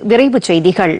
விரைவுச் செய்திகள்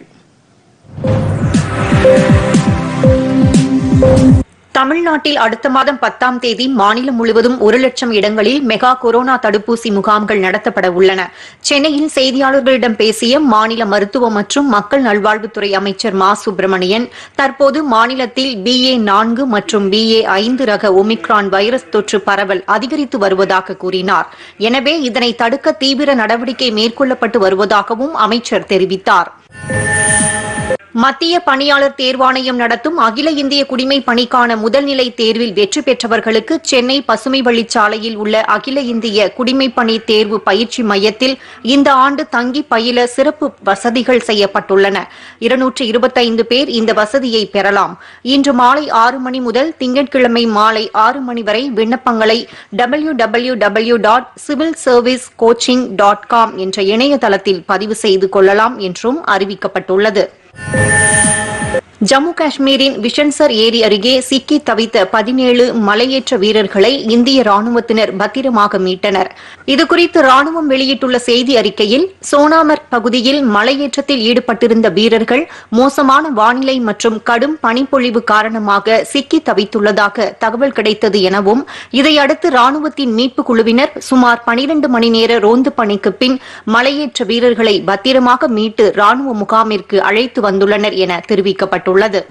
தமிழ்நாட்டில் அடுத்த மாதம் பத்தாம் தேதி மாநிலம் முழுவதும் ஒரு லட்சம் இடங்களில் மெகா கொரோனா தடுப்பூசி முகாம்கள் நடத்தப்பட உள்ளன சென்னையில் செய்தியாளர்களிடம் பேசிய மாநில மருத்துவ மற்றும் மக்கள் நல்வாழ்வுத்துறை அமைச்சர் மா சுப்பிரமணியன் தற்போது மாநிலத்தில் பிஏ நான்கு மற்றும் பிஏ ஐந்து ரக ஒமிக்ரான் வைரஸ் தொற்று பரவல் அதிகரித்து வருவதாக கூறினார் எனவே இதனை தடுக்க தீவிர நடவடிக்கை மேற்கொள்ளப்பட்டு வருவதாகவும் அமைச்சர் தெரிவித்தார் மத்திய பணியாளர் தேர்வாணையம் நடத்தும் அகில இந்திய குடிமை பணிக்கான முதல்நிலை தேர்வில் வெற்றி பெற்றவர்களுக்கு சென்னை பசுமை வழிச்சாலையில் உள்ள அகில இந்திய குடிமை பணி தேர்வு பயிற்சி மையத்தில் இந்த ஆண்டு தங்கி பயில சிறப்பு வசதிகள் செய்யப்பட்டுள்ளன இருநூற்று இருபத்தைந்து பேர் இந்த வசதியை பெறலாம் இன்று மாலை ஆறு மணி முதல் திங்கட்கிழமை மாலை ஆறு மணி வரை விண்ணப்பங்களை W W W dot civil service coaching dot com என்ற இணையதளத்தில் பதிவு செய்து கொள்ளலாம் என்றும் அறிவிக்கப்பட்டுள்ளது ஜம்மு காஷ்மீரின் விஷன்சர் ஏரி அருகே சிக்கி தவித்த பதினேழு மலையேற்ற வீரர்களை இந்திய ராணுவத்தினர் பத்திரமாக மீட்டனர் இதுகுறித்து ராணுவம் வெளியிட்டுள்ள செய்தி அறிக்கையில் சோனாமர் பகுதியில் மலையேற்றத்தில் ஈடுபட்டிருந்த வீரர்கள் மோசமான வானிலை மற்றும் கடும் பனிப்பொழிவு காரணமாக சிக்கி தவித்துள்ளதாக தகவல் கிடைத்தது எனவும் இதையடுத்து ராணுவத்தின் மீட்புக் குழுவினர் சுமார் பனிரண்டு மணி நேர ரோந்து பணிக்கு பின் மலையேற்ற வீரர்களை பத்திரமாக மீட்டு ராணுவ முகாமிற்கு அழைத்து வந்துள்ளனர் என தெரிவிக்கப்பட்டுள்ளது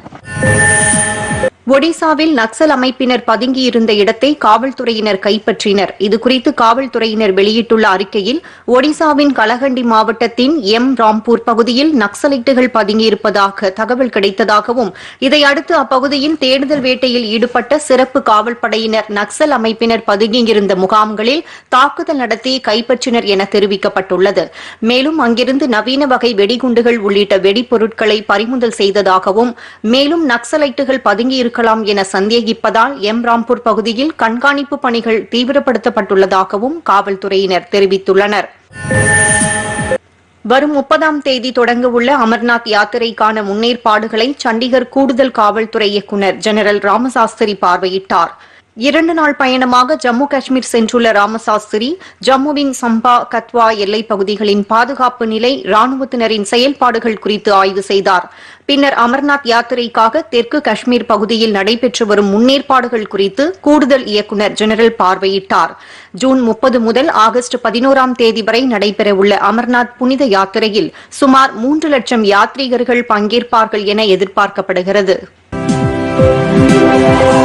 ஒடிசாவில் நக்சல் அமைப்பினர் பதுங்கியிருந்த இடத்தை காவல்துறையினர் கைப்பற்றினர் இதுகுறித்து காவல்துறையினர் வெளியிட்டுள்ள அறிக்கையில் ஒடிசாவின் கலகண்டி மாவட்டத்தின் எம் ராம்பூர் பகுதியில் நக்சலைட்டுகள் பதுங்கியிருப்பதாக தகவல் கிடைத்ததாகவும் இதையடுத்து அப்பகுதியில் தேடுதல் வேட்டையில் ஈடுபட்ட சிறப்பு காவல் படையினர் நக்சல் அமைப்பினர் பதுங்கியிருந்த முகாம்களில் தாக்குதல் நடத்தி கைப்பற்றினர் என தெரிவிக்கப்பட்டுள்ளது மேலும் அங்கிருந்து நவீன வகை வெடிகுண்டுகள் உள்ளிட்ட வெடிப்பொருட்களை பறிமுதல் செய்ததாகவும் மேலும் நக்சலைட்டுகள் பதுங்கியிருக்கலாம் என சந்தேகிப்பதால் எம் ராம்பூர் பகுதியில் கண்காணிப்பு பணிகள் தீவிரப்படுத்தப்பட்டுள்ளதாகவும் காவல்துறையினர் தெரிவித்துள்ளனர் வரும் முப்பதாம் தேதி தொடங்கவுள்ள அமர்நாத் யாத்திரைக்கான முன்னேற்பாடுகளை சண்டிகர் கூடுதல் காவல்துறை இயக்குநர் ஜெனரல் ராமசாஸ்திரி பார்வையிட்டார் இரண்டு நாள் பயணமாக ஜம்மு காஷ்மீர் சென்றுள்ள ராமசாஸ்திரி ஜம்முவின் சம்பா கத்வா எல்லைப் பகுதிகளின் பாதுகாப்பு நிலை ராணுவத்தினரின் செயல்பாடுகள் குறித்து ஆய்வு செய்தார் பின்னர் அமர்நாத் யாத்திரைக்காக தெற்கு காஷ்மீர் பகுதியில் நடைபெற்று வரும் முன்னேற்பாடுகள் குறித்து கூடுதல் இயக்குநர் ஜெனரல் பார்வையிட்டார் ஜூன் முப்பது முதல் ஆகஸ்ட் பதினோராம் தேதி வரை நடைபெறவுள்ள அமர்நாத் புனித யாத்திரையில் சுமார் மூன்று லட்சம் யாத்ரீகர்கள் பங்கேற்பார்கள் என எதிர்பார்க்கப்படுகிறது